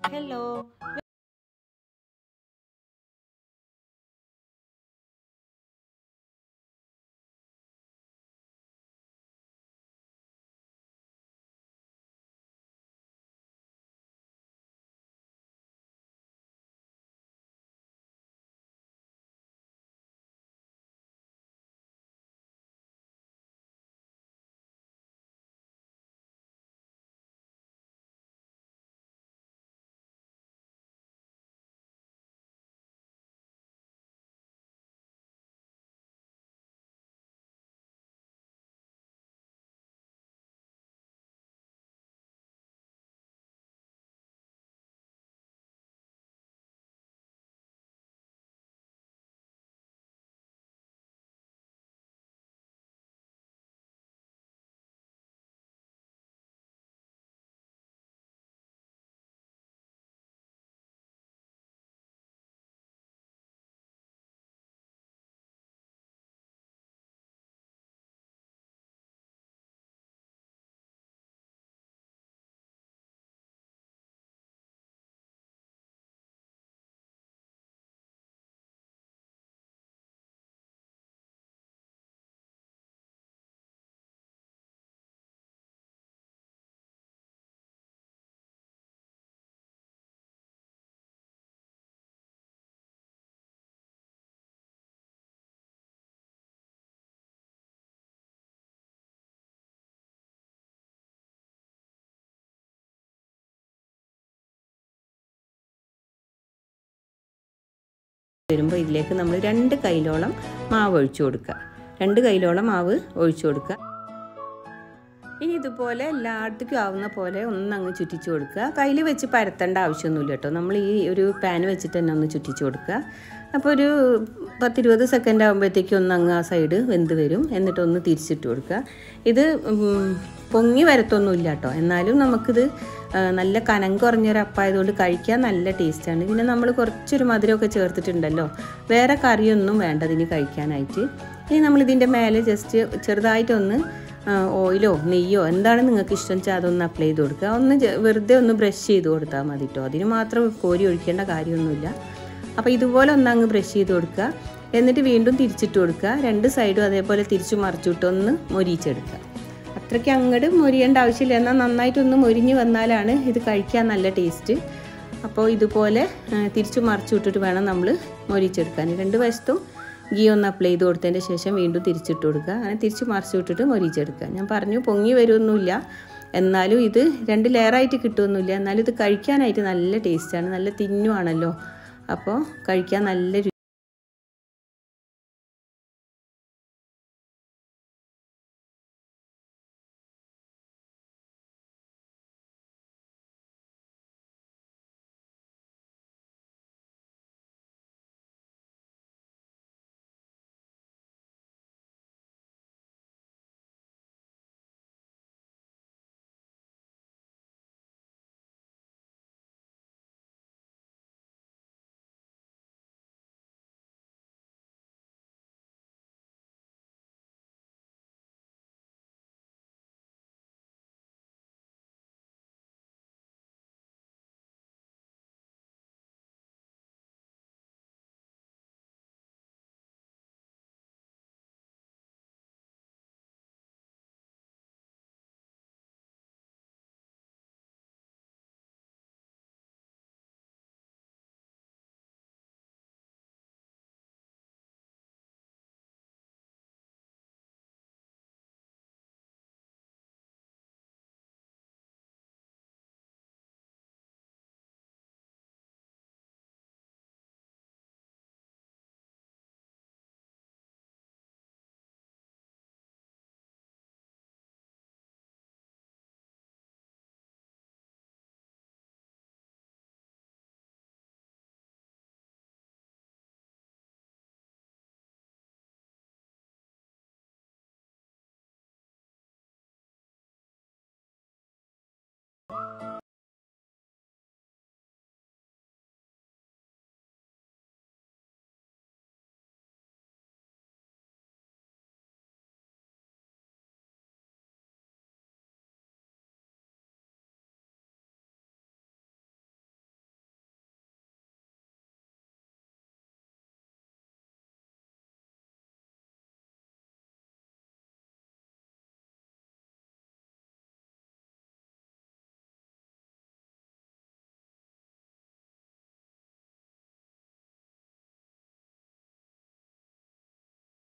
hello വരുമ്പോൾ ഇതിലേക്ക് നമ്മൾ രണ്ട് കൈലോളം മാവ് ഒഴിച്ചു കൊടുക്കുക രണ്ട് കൈലോളം മാവ് ഒഴിച്ചു കൊടുക്കുക ഇനി ഇതുപോലെ എല്ലായിടത്തേക്കും ആവുന്ന പോലെ ഒന്നങ്ങ് ചുറ്റിച്ച് കൊടുക്കുക കയ്യിൽ വെച്ച് പരത്തേണ്ട ആവശ്യമൊന്നുമില്ല കേട്ടോ നമ്മൾ ഈ ഒരു പാൻ വെച്ചിട്ട് തന്നെ ഒന്ന് ചുറ്റിച്ച് കൊടുക്കുക അപ്പോൾ ഒരു പത്തിരുപത് സെക്കൻഡ് ആകുമ്പോഴത്തേക്കും ഒന്ന് അങ്ങ് ആ സൈഡ് വെന്ത് വരും എന്നിട്ടൊന്ന് തിരിച്ചിട്ട് കൊടുക്കുക ഇത് ഉം, പൊങ്ങി വരത്തൊന്നുമില്ല കേട്ടോ എന്നാലും നമുക്കിത് ആ, നല്ല കനം കുറഞ്ഞൊരു അപ്പായതുകൊണ്ട് കഴിക്കാൻ നല്ല ടേസ്റ്റാണ് പിന്നെ നമ്മൾ കുറച്ചൊരു മധുരമൊക്കെ ചേർത്തിട്ടുണ്ടല്ലോ വേറെ കറിയൊന്നും വേണ്ട ഇതിന് കഴിക്കാനായിട്ട് ഇനി നമ്മളിതിൻ്റെ മേലെ ജസ്റ്റ് ചെറുതായിട്ടൊന്ന് ആ, ഓയിലോ നെയ്യോ എന്താണ് നിങ്ങൾക്ക് ഇഷ്ടം വെച്ചാൽ അതൊന്ന് അപ്ലൈ ചെയ്ത് കൊടുക്കുക ഒന്ന് ജ- വെറുതെ ഒന്ന് ബ്രഷ് ചെയ്ത് കൊടുത്താൽ മതി കേട്ടോ അതിന് മാത്രം കോരി ഒഴിക്കേണ്ട കാര്യമൊന്നുമില്ല അപ്പോൾ ഇതുപോലെ ഒന്ന് അങ്ങ് ബ്രഷ് ചെയ്ത് കൊടുക്കുക എന്നിട്ട് വീണ്ടും തിരിച്ചിട്ട് കൊടുക്കുക രണ്ട് സൈഡും അതേപോലെ തിരിച്ചു മറിച്ചിട്ട് ഒന്ന് മൊരിച്ചെടുക്കുക അത്രയ്ക്ക് അങ്ങോട്ട് മൊരിയേണ്ട ആവശ്യമില്ല എന്നാൽ നന്നായിട്ടൊന്ന് മൊരിഞ്ഞ് വന്നാലാണ് ഇത് കഴിക്കാൻ നല്ല ടേസ്റ്റ് അപ്പോൾ ഇതുപോലെ ആ, തിരിച്ചു മറിച്ചു വിട്ടിട്ട് വേണം നമ്മൾ മൊരിച്ചെടുക്കാൻ രണ്ട് വശത്തും ഗീ ഒന്ന് അപ്ലൈ ചെയ്ത് കൊടുത്തതിൻ്റെ ശേഷം വീണ്ടും തിരിച്ചിട്ട് കൊടുക്കുക അങ്ങനെ തിരിച്ച് മറിച്ച് വിട്ടിട്ട് മൊരിച്ചെടുക്കുക ഞാൻ പറഞ്ഞു പൊങ്ങി വരുമൊന്നുമില്ല എന്നാലും ഇത് രണ്ട് ലെയറായിട്ട് കിട്ടുമൊന്നുമില്ല എന്നാലും ഇത് കഴിക്കാനായിട്ട് നല്ല ടേസ്റ്റാണ് നല്ല തിന്നുവാണല്ലോ അപ്പോൾ കഴിക്കാൻ നല്ല രു-